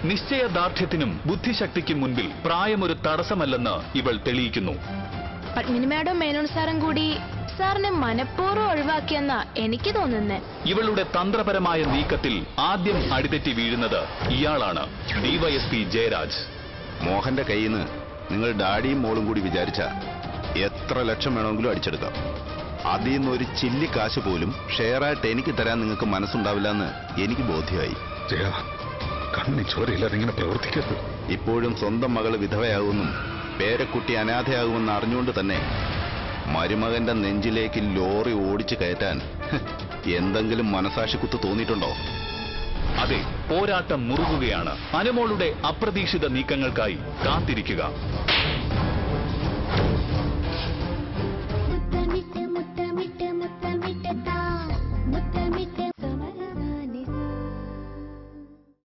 നിശ്ചയദാർഢ്യത്തിനും ബുദ്ധിശക്തിക്കും മുൻപിൽ പ്രായമൊരു തടസ്സമല്ലെന്ന് ഇവൾ തെളിയിക്കുന്നു പത്മിനി മാഡം മേനോൻ സാറും കൂടി സാറിനെ മനഃപൂർവ്വം ഒഴിവാക്കിയെന്നാ എനിക്ക് തോന്നുന്നേ ഇവളുടെ തന്ത്രപരമായ നീക്കത്തിൽ ആദ്യം അടിതെറ്റി വീഴുന്നത് ഇയാളാണ് ഡിവൈഎസ്പി ജയരാജ് മോഹന്റെ കയ്യിൽ നിന്ന് നിങ്ങൾ ഡാഡിയും മോളും കൂടി വിചാരിച്ച എത്ര ലക്ഷം വേണമെങ്കിലും അടിച്ചെടുക്കാം അതിൽ നിന്ന് ഒരു ചില്ലി കാശ് പോലും ഷെയറായിട്ട് എനിക്ക് തരാൻ നിങ്ങൾക്ക് മനസ്സുണ്ടാവില്ല എന്ന് എനിക്ക് ബോധ്യമായി ജയ കണ്ണി ചോരയില്ലാതെ ഇങ്ങനെ പ്രവർത്തിക്കരുത് ഇപ്പോഴും സ്വന്തം മകള് വിധവയാകുമെന്നും പേരക്കുട്ടി അനാഥയാകുമെന്ന് അറിഞ്ഞുകൊണ്ട് തന്നെ മരുമകന്റെ നെഞ്ചിലേക്ക് ലോറി ഓടിച്ചു കയറ്റാൻ ഹ്, എന്തെങ്കിലും മനസാക്ഷിക്കുത്ത് തോന്നിയിട്ടുണ്ടോ അതെ പോരാട്ടം മുറുകുകയാണ് അനുമോളുടെ അപ്രതീക്ഷിത നീക്കങ്ങൾക്കായി കാത്തിരിക്കുക